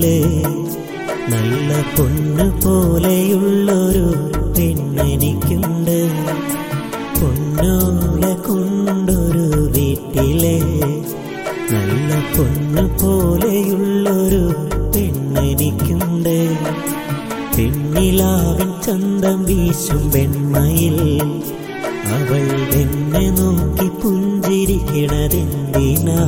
പെണ്ണെനിക്കുണ്ട് നല്ല പൊന്നു പോലെയുള്ളൊരു പെണ്ണെനിക്കുണ്ട് പൊന്നോല കൊണ്ടൊരു വീട്ടിലെ നല്ല പൊന്നു പോലെയുള്ളൊരു പെണ്ണെനിക്കുണ്ട് പെണ്ണിലാവിൻ ചന്തം വീശും വെണ്മയിൽ അവൾ എന്നെ നോക്കി പുഞ്ചിരിക്കണതെന്തിനാ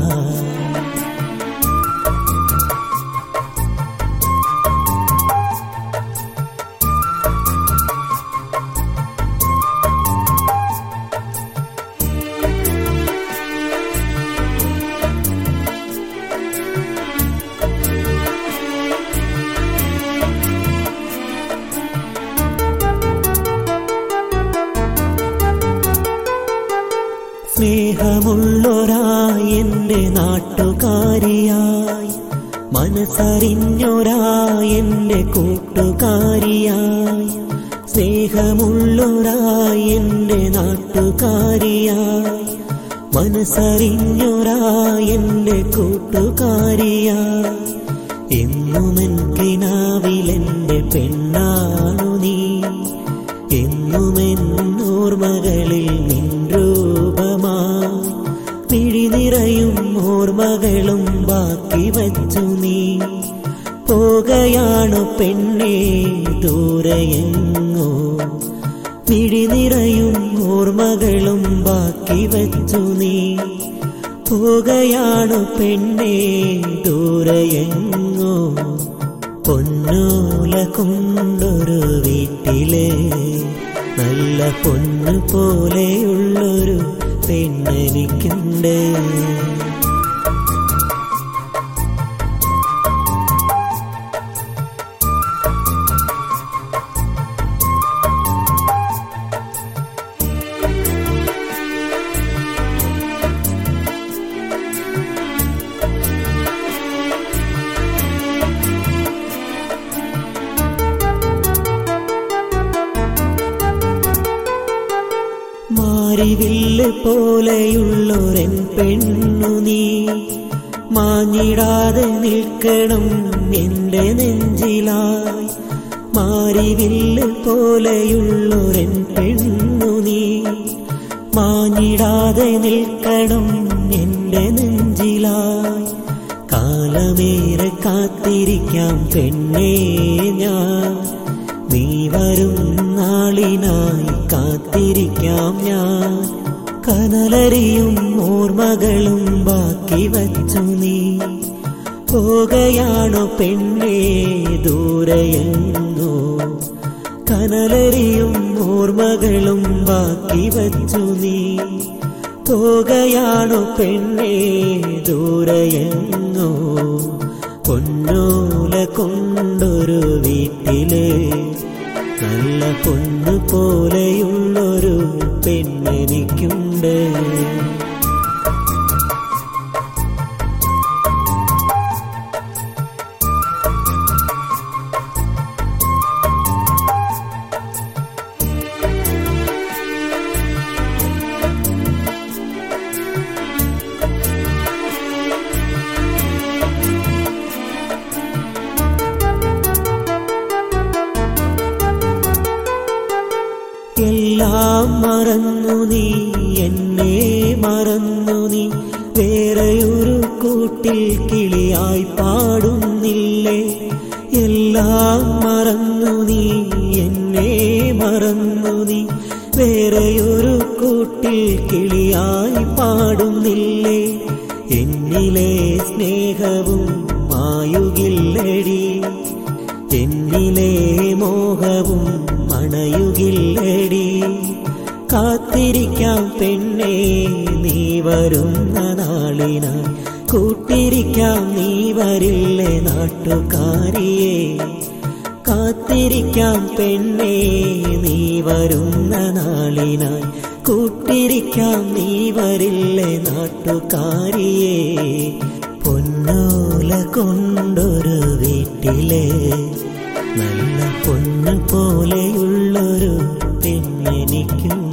സ്നേഹമുള്ളൊരായി എൻ്റെ നാട്ടുകാരിയായി മനസ്സറിഞ്ഞൊരായി എൻ്റെ കൂട്ടുകാരിയായി സ്നേഹമുള്ളൊരായി എൻ്റെ നാട്ടുകാരിയായി മനസ്സറിഞ്ഞൊരായി എൻ്റെ കൂട്ടുകാരിയായി എന്നുമെൻ കിനാവിലെൻ്റെ പെണ്ണാണു നീ എന്നുമെൻ ഓർമ്മകളിൽ നിൻ രൂപമായി മിഴി നിറയും ഓർമ്മകളും ബാക്കി വച്ചു നീ പോകയാണു പെണ്ണേ ദൂരയെങ്ങോ മിഴി നിറയും ഓർമ്മകളും ബാക്കി വച്ചു നീ പോകയാണു പെണ്ണേ ദൂരയെങ്ങോ പൊന്നോല കൊണ്ടൊരു വീട്ടിലെ നല്ല പൊന്നു പോലെയുള്ളൊരു പെണ്ണെനിക്കുണ്ട് മാരിവില്ല് പോലെയുള്ളൊരൻ പെണ്ണു നീ മാഞ്ഞിടാതെ നിൽക്കണം എന്റെ നെഞ്ചിലായി മാരിവില്ല് പോലെയുള്ളൊരൻ പെണ്ണു നീ മാഞ്ഞിടാതെ നിൽക്കണം എന്റെ നെഞ്ചിലായി കാലമേറെ കാത്തിരിക്കാം പെണ്ണേ ഞാൻ നീ വരും നാളിനായി കാത്തിരിക്കാം ഞാൻ കനലരിയും ഓർമ്മകളും ബാക്കി വച്ചു നീ പോകയാണോ പെണ്ണേ ദൂരയെങ്ങോ കനലരിയും ഓർമ്മകളും ബാക്കി വച്ചു നീ പോകയാണോ പെണ്ണേ ദൂരയെങ്ങോ പൊന്നോല കൊണ്ടൊരു വീട്ടിലെ നല്ല പൊന്നു പോലെയുള്ളൊരു പെണ്ണെനിക്കുണ്ട് എല്ലാം മറന്നു നീ എന്നെ മറന്നു നീ വേറെയൊരു കൂട്ടിൽ കിളിയായി പാടുന്നില്ലേ എല്ലാം മറന്നു നീ എന്നെ മറന്നു നീ വേറെയൊരു കൂട്ടിൽ കിളിയായി പാടുന്നില്ലേ എന്നിലെ സ്നേഹവും മായുകില്ലടി എന്നിലെ മോഹവും മണയുകില്ലടി കാത്തിരിക്കാം പെണ്ണേ നീ വരുന്ന നാളിനായി കൂട്ടിരിക്കാം നീ വരില്ലേ നാട്ടുകാരിയെ കാത്തിരിക്കാം പെണ്ണേ നീ വരുന്ന നാളിനായി കൂട്ടിരിക്കാം നീ വരില്ലേ നാട്ടുകാരിയെ പൊന്നോല കൊണ്ടൊരു വീട്ടിലെ നല്ല പൊന്നു പോലെയുള്ളൊരു പെണ്ണെനിക്കും